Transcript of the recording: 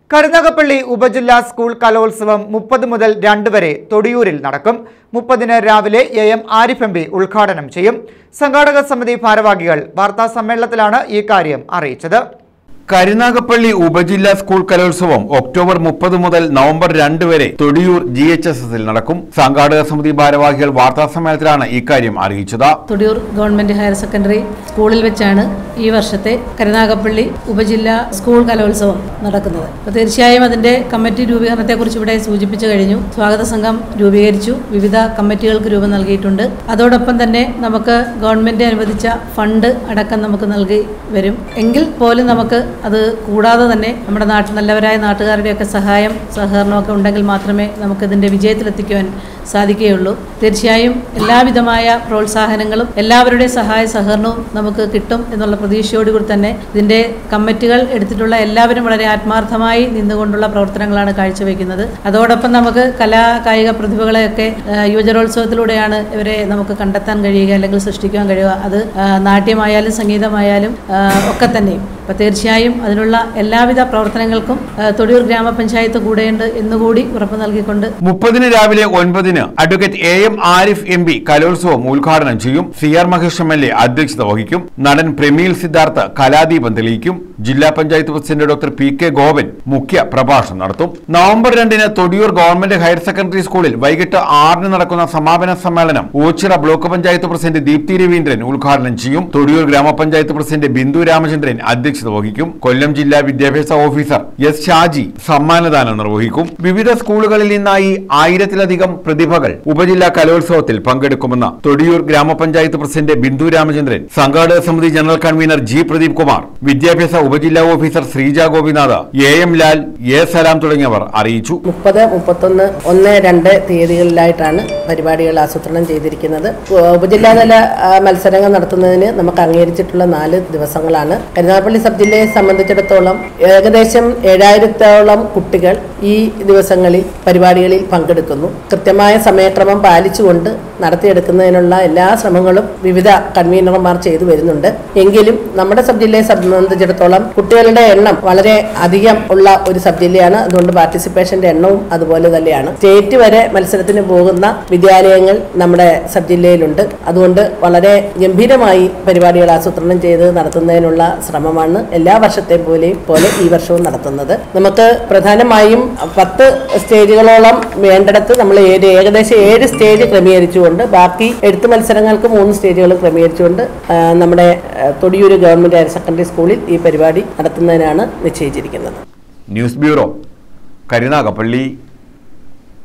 കരുനാഗപ്പള്ളി ഉപജില്ലാ സ്കൂൾ കലോത്സവം മുപ്പത് മുതൽ രണ്ട് വരെ തൊടിയൂരിൽ നടക്കും മുപ്പതിന് രാവിലെ A M Arif M P ഉദ്ഘാടനം ചെയ്യും സംഘാടക സമിതി ഭാരവാഹികൾ വാർത്താ സമ്മേളനത്തിലാണ് ഈ കാര്യം അറിയിച്ചത് കരുനാഗപ്പള്ളി ഉപജില്ലാ സ്കൂൾ കലോത്സവം ഒക്ടോബർ മുപ്പത് മുതൽ നവംബർ രണ്ട് വരെ തൊടിയൂർ ജി എച്ച് എസ് എസിൽ നടക്കും സംഘാടക സമിതി ഭാരവാഹികൾ വാർത്താസമ്മേളനത്തിലാണ് ഇക്കാര്യം അറിയിച്ചത് തുടിയൂർ ഗവൺമെന്റ് ഹയർ സെക്കൻഡറി സ്കൂളിൽ വെച്ചാണ് ഈ വർഷത്തെ കരുനാഗപ്പള്ളി ഉപജില്ലാ സ്കൂൾ കലോത്സവം നടക്കുന്നത് അപ്പോൾ തീർച്ചയായും അതിന്റെ കമ്മിറ്റി രൂപീകരണത്തെക്കുറിച്ച് ഇവിടെ സൂചിപ്പിച്ചു കഴിഞ്ഞു സ്വാഗത സംഘം രൂപീകരിച്ചു വിവിധ കമ്മിറ്റികൾക്ക് രൂപം നൽകിയിട്ടുണ്ട് അതോടൊപ്പം തന്നെ നമുക്ക് ഗവൺമെന്റ് അനുവദിച്ച ഫണ്ട് അടക്കം നമുക്ക് നൽകി വരും എങ്കിൽ പോലും നമുക്ക് അത് കൂടാതെ തന്നെ നമ്മുടെ നാട്ടിൽ നല്ലവരായ നാട്ടുകാരുടെയൊക്കെ സഹായം സഹകരണമൊക്കെ ഉണ്ടെങ്കിൽ മാത്രമേ നമുക്ക് ഇതിന്റെ വിജയത്തിലെത്തിക്കുവാൻ സാധിക്കുകയുള്ളൂ തീർച്ചയായും എല്ലാവിധമായ പ്രോത്സാഹനങ്ങളും എല്ലാവരുടെയും സഹായ സഹകരണവും നമുക്ക് കിട്ടും എന്നുള്ള പ്രതീക്ഷയോടുകൂടി തന്നെ ഇതിന്റെ കമ്മിറ്റികൾ എടുത്തിട്ടുള്ള എല്ലാവരും വളരെ ആത്മാർത്ഥമായി നിന്നുകൊണ്ടുള്ള പ്രവർത്തനങ്ങളാണ് കാഴ്ചവെക്കുന്നത് അതോടൊപ്പം നമുക്ക് കലാ കായിക പ്രതിഭകളെയൊക്കെ ആ, യുവജനോത്സവത്തിലൂടെയാണ് ഇവരെ നമുക്ക് കണ്ടെത്താൻ കഴിയുക അല്ലെങ്കിൽ സൃഷ്ടിക്കാൻ കഴിയുക അത് ആ, നാട്യമായാലും സംഗീതമായാലും ആ, ഒക്കെ തന്നെയും അപ്പോൾ തീർച്ചയായും അതിനുള്ള എല്ലാവിധ പ്രവർത്തനങ്ങൾക്കും ആ, തൊടിയൂർ ഗ്രാമപഞ്ചായത്ത് കൂടെയുണ്ട് എന്നുകൂടി ഉറപ്പ് നൽകിക്കൊണ്ട് മുപ്പതിന് രാവിലെ ഒൻപതിന് advocate A M Arif M P കലോത്സവം ഉദ്ഘാടനം ചെയ്യും C R Mahesh M L A അധ്യക്ഷത വഹിക്കും നടൻ പ്രമീൽ സിദ്ധാർത്ഥ കലാദീപം തെളിയിക്കും ജില്ലാ panchayat president doctor P K Gopan മുഖ്യ പ്രഭാഷണം നടത്തും നവംബർ രണ്ടിന് തൊടിയൂർ ഗവൺമെന്റ് ഹയർ സെക്കൻഡറി സ്കൂളിൽ വൈകിട്ട് ആറിന് നടക്കുന്ന സമാപന സമ്മേളനം ഓച്ചിറ ബ്ലോക്ക് പഞ്ചായത്ത് പ്രസിഡന്റ് ദീപ്തി രവീന്ദ്രൻ ഉദ്ഘാടനം ചെയ്യും തൊടിയൂർ ഗ്രാമപഞ്ചായത്ത് പ്രസിഡന്റ് ബിന്ദു രാമചന്ദ്രൻ അധ്യക്ഷത വഹിക്കും കൊല്ലം ജില്ലാ വിദ്യാഭ്യാസ ഓഫീസർ എസ് ഷാജി സമ്മാനദാനം നിർവഹിക്കും വിവിധ സ്കൂളുകളിൽ നിന്നായി ആയിരത്തിലധികം പ്രതിഭകൾ ഉപജില്ലാ കലോത്സവത്തിൽ പങ്കെടുക്കുമെന്ന് തൊടിയൂർ ഗ്രാമപഞ്ചായത്ത് പ്രസിഡന്റ് ബിന്ദു രാമചന്ദ്രൻ സംഘാടക സമിതി general convener G Pradeep Kumar വിദ്യാഭ്യാസ ഉപജില്ലാ officer Sreeja Gopinath A M Lal A Salam തുടങ്ങിയവർ അറിയിച്ചു മുപ്പത് മുപ്പത്തൊന്ന് ഒന്ന് രണ്ട് തീയതികളിലായിട്ടാണ് പരിപാടികൾ ആസൂത്രണം ചെയ്തിരിക്കുന്നത് ഉ- ഉപജില്ലാതല ആ, മത്സരങ്ങൾ നടത്തുന്നതിന് നമുക്ക് അംഗീകരിച്ചിട്ടുള്ള നാല് ദിവസങ്ങളാണ് കരുനാഗപ്പള്ളി സബ് ജില്ലയെ സംബന്ധിച്ചിടത്തോളം ഏകദേശം ഏഴായിരത്തോളം കുട്ടികൾ ഈ ദിവസങ്ങളിൽ പരിപാടികളിൽ പങ്കെടുക്കുന്നു കൃത്യമായ സമയക്രമം പാലിച്ചുകൊണ്ട് നടത്തിയെടുക്കുന്നതിനുള്ള എല്ലാ ശ്രമങ്ങളും വിവിധ കൺവീനർമാർ ചെയ്തു വരുന്നുണ്ട് എങ്കിലും നമ്മുടെ സബ് ജില്ലയെ സംബന്ധിച്ചിടത്തോളം കുട്ടികളുടെ എണ്ണം വളരെ അധികം ഉള്ള ഒരു സബ് ജില്ലയാണ് അതുകൊണ്ട് പാർട്ടിസിപ്പേഷന്റെ എണ്ണവും അതുപോലെ തന്നെയാണ് സ്റ്റേറ്റ് വരെ മത്സരത്തിന് പോകുന്ന വിദ്യാലയങ്ങൾ നമ്മുടെ സബ് ജില്ലയിലുണ്ട് അതുകൊണ്ട് വളരെ ഗംഭീരമായി പരിപാടികൾ ആസൂത്രണം ചെയ്ത് നടത്തുന്നതിനുള്ള ശ്രമമാണ് എല്ലാ വർഷത്തെയും പോലെയും പോലെ ഈ വർഷവും നടത്തുന്നത് നമുക്ക് പ്രധാനമായും പത്ത് സ്റ്റേജുകളോളം വേണ്ടിടത്ത് നമ്മൾ ഏഴ് ഏകദേശം ഏഴ് സ്റ്റേജ് ക്രമീകരിച്ചുകൊണ്ട് ബാക്കി എഴുത്ത് മത്സരങ്ങൾക്ക് മൂന്ന് സ്റ്റേജുകൾ ക്രമീകരിച്ചുകൊണ്ട് ആ, നമ്മുടെ ആ, തൊടിയൂര് ഗവൺമെന്റ് ഹയർ സെക്കൻഡറി സ്കൂളിൽ ഈ പരിപാടി നടത്തുന്നതിനാണ് നിശ്ചയിച്ചിരിക്കുന്നത് ന്യൂസ് ബ്യൂറോ കരുനാഗപ്പള്ളി